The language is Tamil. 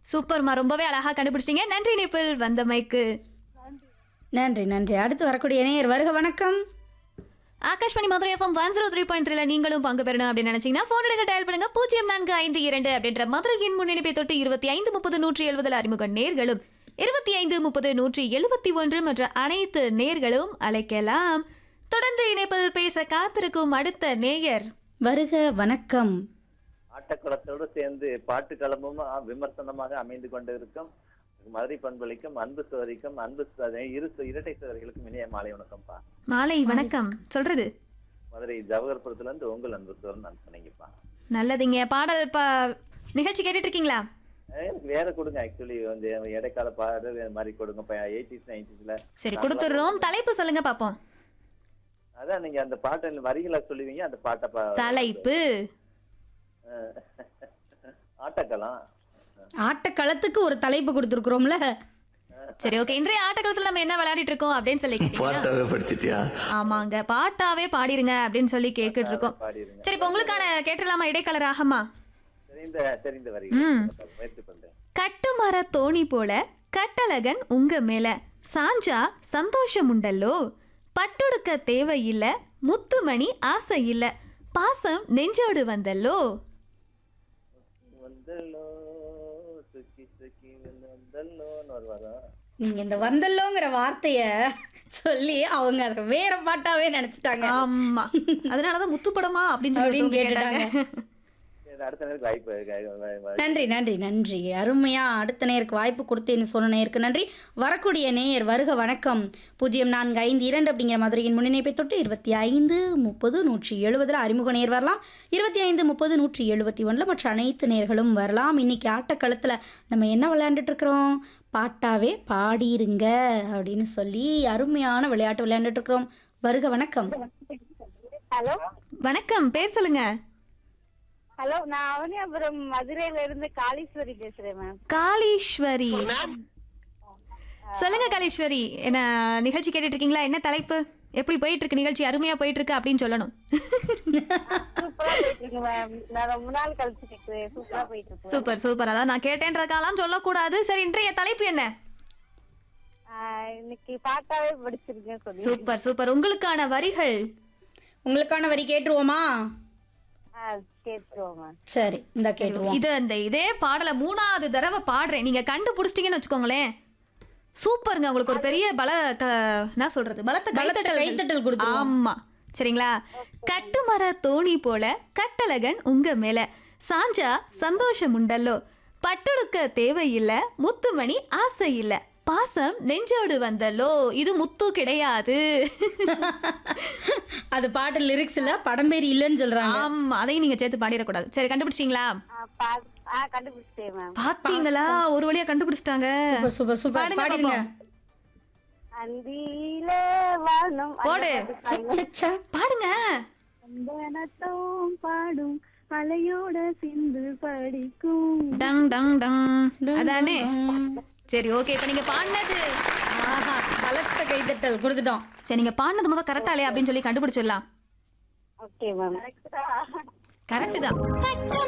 சூப்பர்மா ரொம்பவே அழகா கண்டுபிடிச்சிட்டீங்க நன்றி நிப்பிள் வந்தமைக்கு நன்றி நன்றி அடுத்து வரக்கூடிய நேயர் வருக வணக்கம் Akashvani Madurai FM one zero three point த்ரீல நீங்களும் பங்கு பெறணும் அப்படின்னு நினைச்சீங்கன்னா போன் எடுக்க டயல் பண்ணுங்க பூஜ்ஜியம் நான்கு ஐந்து இரண்டு அப்படின்ற மதுரையின் முன்னணிப்பை தொட்டு இருபத்தி ஐந்து முப்பது நூற்றி எழுபதில் அறிமுக நேர்களும் இருபத்தி ஐந்து முப்பது நூற்றி எழுபத்தி ஒன்று மற்ற அனைத்து நேர்களும் அழைக்கலாம் தொடர்ந்து இணைப்பில் பேச காத்திருக்கும் அடுத்த நேயர் வருக வணக்கம் ஆட்டக்குளத்தோடு சேர்ந்து பாட்டு களமும் விமர்சனமாக அமைந்து கொண்டிருக்கும் மதுரை பண்பளிக்கும் அன்பு சோதரிக்கும் அன்பு சோதரி இரு இரட்டை சோதரிகளுக்கும் இனிய மாலை வணக்கம்ப்பா மாலை வணக்கம் சொல்றது மதுரை ஜவஹர்புரத்துல இருந்து உங்கள் அன்பு சோதரன் நான் சொன்னீங்கப்பா நல்லதுங்க பாடல் ப நிகழ்ச்சி கேட்டுட்டு இருக்கீங்களா எனக்கு வேற கொடுங்க ஆக்சுவலி வந்து இடைக்கால பாடல் வேற மாதிரி கொடுங்க எயிட்டிஸ் நைன்டிஸ்ல சரி கொடுத்துடுறோம் தலைப்பு சொல்லுங்க பாப்போம் அதான் நீங்க அந்த பாட்டை வரிகளை சொல்லுவீங்க அந்த பாட்டை பா- தலைப்பு அஹ், ஆட்டக்களம் ஆட்டக்களத்துக்கு ஒரு தலைப்பு கொடுத்துருக்குறோம்ல சரி ஓகே இன்றைய ஆட்டக்காலத்துல நம்ம என்ன விளையாடிட்டு இருக்கோம் அப்படின்னு சொல்லி கேட்டீங்கன்னா பாட்டாவே படிச்சிட்டியா ஆமாங்க பாட்டாவே பாடிருங்க அப்படின்னு சொல்லி கேட்டுட்டு இருக்கோம் பாடிடுங்க சரி இப்போ உங்களுக்கான கேட்டுடலாமா இடைக்கால ராகமா தெரிந்த தெரிந்த வரிகள் ம். முயற்சி பண்றேன் கட்டுமர தோணி போல கட்டழகன் உங்க மேல சாஞ்சா சந்தோஷம் உண்டல்லோ பட்டுடுக்க தேவையில்ல முத்துமணி ஆசை இல்ல பாசம் நெஞ்சோடு வந்தல்லோ வந்தல்லோ சுக்கி சுக்கி வந்தல்லோன்னு ஒரு வரும் நீங்க இந்த வந்தல்லோங்கிற வார்த்தைய சொல்லி அவங்க அதை வேற பாட்டாவே நினைச்சிட்டாங்க ஆமா அதனாலதான் முத்துப்படமா அப்படின்னு சொல்லி அப்படின்னு ஒருத்தவங்க கேட்டுட்டாங்க கேட்டாங்க சரி, அடுத்த நேரத்துக்கு வாய்ப்பு இருக்கு. வ- வ- நன்றி நன்றி நன்றி அருமையா அடுத்த நேருக்கு வாய்ப்பு கொடுத்தேன்னு சொன்ன நேருக்கு நன்றி வரக்கூடிய நேயர் வருக வணக்கம் பூஜ்ஜியம் நான்கு ஐந்து இரண்டு அப்படிங்கிற மதுரையின் முன்னிணைப்பை தொட்டு இருபத்தி ஐந்து முப்பது நூற்றி எழுபதுல அறிமுக நேர் வரலாம் இருபத்தி ஐந்து முப்பது நூற்றி எழுபத்தி ஒன்றில் மற்ற அனைத்து நேர்களும் வரலாம் இன்னைக்கு ஆட்டக்களத்தில் நம்ம என்ன விளையாண்டுட்டு இருக்கிறோம் பாட்டாவே பாடிருங்க அப்படின்னு சொல்லி அருமையான விளையாட்டு விளையாண்டுட்டு இருக்கிறோம் வருக வணக்கம் ஹலோ வணக்கம் பேர் சொல்லுங்க ஹலோ நான் அவனியாபுரம் மதுரையில இருந்து காளீஸ்வரி பேசுறேன் மேம் காளீஸ்வரி சொல்லுங்க காளீஸ்வரி என்ன நிகழ்ச்சி கேட்டுட்டு இருக்கீங்களா என்ன தலைப்பு எப்படி போயிட்டு இருக்கு நிகழ்ச்சி அருமையா போயிட்டு இருக்கு அப்படின்னு சொல்லணும் சூப்பரா போயிட்டு இருக்கு மேம் நான் ரொம்ப நாள் கழிச்சு கேக்குறேன் சூப்பரா போயிட்டு இருக்கு சூப்பர் சூப்பர் அதான் நான் கேட்டேன்றதுக்காலாம் சொல்லக்கூடாது சரி இன்றைய தலைப்பு என்ன ஆஹ் இன்னைக்கு பாட்டாவே படிச்சிருக்கேன் சொல்லி சூப்பர் சூப்பர் உங்களுக்கான வரிகள் உங்களுக்கான வரி கேட்டுருவோமா ஆஹ் கேட்டுருவோம் மேம் சரி இந்த கேட்டுருவோம் இது அந்த இதே பாடலை மூணாவது தடவை பாடுறேன் நீங்க கண்டுபிடிச்சிட்டீங்கன்னு வச்சுக்கோங்களேன் சூப்பருங்க உங்களுக்கு ஒரு பெரிய பல க- என்ன சொல்றது பலத்த பலத்த கைத்தட்டல் கைத்தட்டல் கொடுத்துருவோம். ஆமா சரிங்களா கட்டுமர தோணி போல கட்டழகன் உங்க மேல சாஞ்சா சந்தோஷம் உண்டல்லோ பட்டுடுக்க தேவையில்ல முத்துமணி ஆசை இல்ல பாசம் நெஞ்சோடு வந்தல்லோ இது முத்து கிடையாது அது பாட்டு லிரிக்ஸ் இல்ல படம் பேர் இல்லைன்னு சொல்றாங்க ஆமா அதையும் நீங்க சேர்த்து பாடிடக்கூடாது சரி கண்டுபிடிச்சிங்களா ஆஹ் பா- ஆஹ் கண்டுபிடிச்சிட்டேன் மேம் பாத்தீங்களா ஒரு வழியா கண்டுபிடிச்சிட்டாங்க சூப்பர் சூப்பர் சூப்பர் பாடுங்க பாடிடுங்க பாப்போம். அந்தியில வானம் போடு. சச்சா. பாடுங்க அந்தனத்தோம் பாடும் மலையோட சிந்து படிக்கும் டங் டங் டங் அதானே சரி ஓகே இப்போ நீங்க பாடினது ஆஹா பலத்த கைத்தட்டல் கொடுத்துட்டோம் சரி நீங்க பாடினது முதல் கரெக்டா இல்லையா அப்படின்னு சொல்லி கண்டுபிடிச்சிடலாம் ஓகே மேம் கரெக்ட் தான்